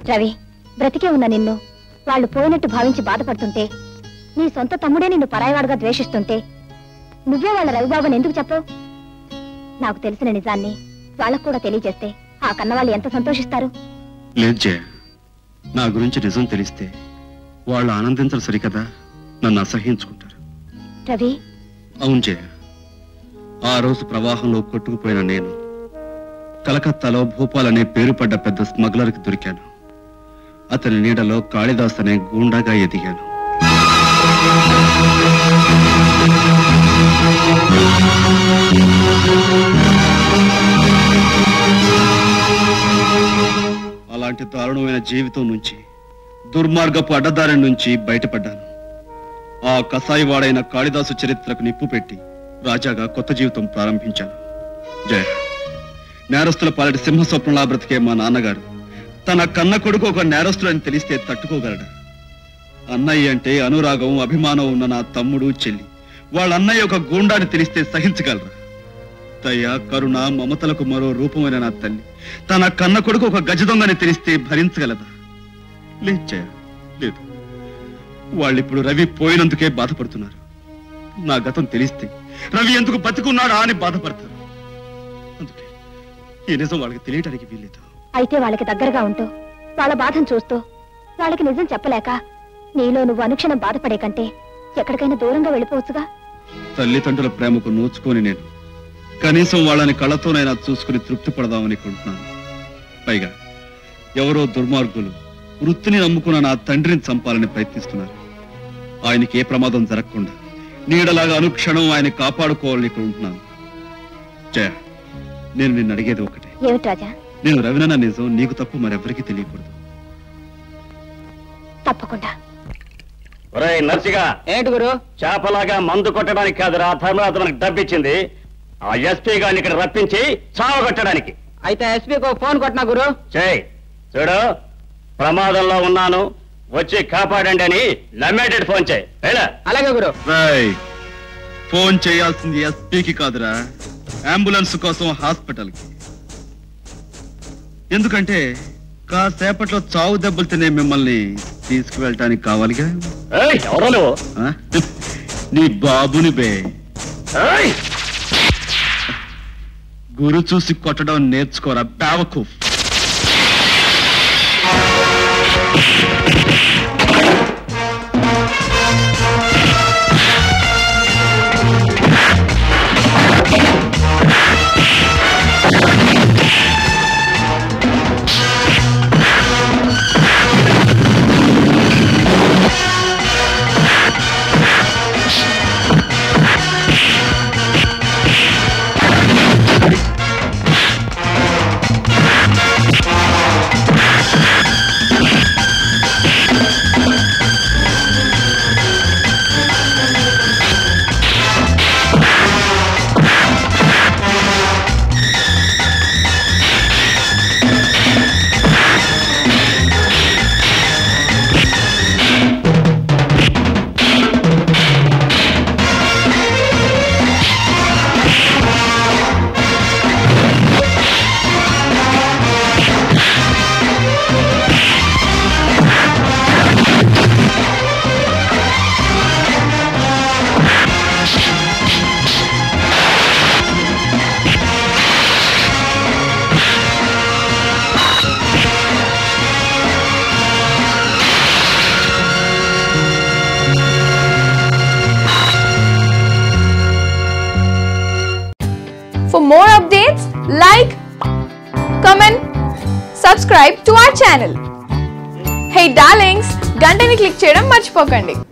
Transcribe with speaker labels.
Speaker 1: రవి బ్రతికే ఉన్న నిన్ను వాళ్ళు పోయినట్టు భావించి బాధపడుతుంటే నీ సొంత తమ్ముడే నిన్ను పరాయవాడుగా ద్వేషిస్తుంటే నువ్వే వాళ్ళ రవిబాబుని ఎందుకు చెప్పవు నాకు తెలిసిన నిజాన్ని వాళ్ళకు కూడా తెలియజేస్తే ఆ కన్నవాళ్ళు ఎంత సంతోషిస్తారు
Speaker 2: లేదు జయ నా గురించి నిజం తెలిస్తే వాళ్ళు ఆనందించరు సరికదా నన్ను అసహ్యించుకుంటారు
Speaker 1: రవి
Speaker 2: అవును జయ ఆ రోజు ప్రవాహంలో కొట్టుకుపోయిన నేను కలకత్తాలో భూపాల్ అనే పేరు పడ్డ పెద్ద స్మగ్లర్కి దొరికాను అతని నీడలో కాళిదాస్ అనే గూండాగా ఎదిగాను అలాంటి దారుణమైన జీవితం నుంచి దుర్మార్గపు అడ్డదారి నుంచి బయటపడ్డాను ఆ కసాయివాడైన కాళిదాసు చరిత్రకు నిప్పు పెట్టి రాజాగా కొత్త జీవితం ప్రారంభించాను జయ నేరస్తుల పాలటి సింహ స్వప్నంలా బ్రతికే మా నాన్నగారు తన కన్న కొడుకు ఒక నేరస్తుడని తెలిస్తే తట్టుకోగలడా అన్నయ్య అంటే అనురాగం అభిమానం ఉన్న నా తమ్ముడు చెల్లి వాళ్ళ అన్నయ్య ఒక గూండాని తెలిస్తే సహించగలరా దయ కరుణ మమతలకు మరో రూపమైన నా తల్లి తన కన్న కొడుకు ఒక గజ దొంగని తెలిస్తే భరించగలదా లేదు జయ లేదు వాళ్ళిప్పుడు రవి పోయినందుకే బాధపడుతున్నారు నా గతం తెలిస్తే రవి ఎందుకు బతుకున్నాడా అని బాధపడతారు అందుకే ఈ నిజం వాళ్ళకి తెలియటానికి వీల్లేదు
Speaker 1: అయితే వాళ్ళకి దగ్గరగా ఉంటూ వాళ్ళ బాధను చూస్తూ వాళ్ళకి నిజం చెప్పలేక నీలో నువ్వు అనుక్షణం బాధపడే కంటే ఎక్కడికైనా దూరంగా వెళ్ళిపోవచ్చుగా
Speaker 2: తల్లిదండ్రుల ప్రేమకు నోచుకొని నేను కనీసం వాళ్ళని కళ్ళతోనైనా చూసుకుని తృప్తి పడదామని కొంటున్నాను పైగా ఎవరో దుర్మార్గులు వృత్తిని నమ్ముకున్న నా తండ్రిని చంపాలని ప్రయత్నిస్తున్నారు ఆయనకి ఏ ప్రమాదం జరగకుండా నీడలాగా అనుక్షణం ఆయన కాపాడుకోవాలని కొంటున్నాను జయ నేను నిన్ను అడిగేది ఒకటే
Speaker 1: ఏమిటి రాజా
Speaker 2: నేను రవినన్న నిజం నీకు తప్ప మరెవరికి తెలియకూడదు
Speaker 1: తప్పకుండా
Speaker 3: ఒరేయ్ నర్సిగా
Speaker 4: ఏంటి గురు
Speaker 3: చేపలాగా మందు కొట్టడానికి కాదురా ధర్మరాజు మనకు డబ్బిచ్చింది ఆ ఎస్పీ గారిని ఇక్కడ రప్పించి చావగొట్టడానికి
Speaker 4: అయితే ఎస్పీకి ఒక ఫోన్ కొట్టినా గురు
Speaker 3: చేయి చూడు ప్రమాదంలో ఉన్నాను వచ్చి కాపాడండి అని నమ్మేటట్టు ఫోన్ చేయి వెళ్ళా
Speaker 4: అలాగే గురు
Speaker 2: రాయ్ ఫోన్ చేయాల్సింది ఎస్పీకి కాదురా అంబులెన్స్ కోసం హాస్పిటల్కి ఎందుకంటే కాసేపట్లో చావు దెబ్బలు తినే మిమ్మల్ని తీసుకువెళ్ళటానికి కావాలిగా
Speaker 3: ఏయ్, ఎవరో నువ్వు
Speaker 2: ఆ? నీ బాబుని బే
Speaker 3: ఏయ్!
Speaker 2: గురు చూసి కొట్టడం నేర్చుకోరా బేవకు
Speaker 5: For more updates, like, comment, subscribe to our channel. Hey darlings, గంటని click చేయడం మర్చిపోకండి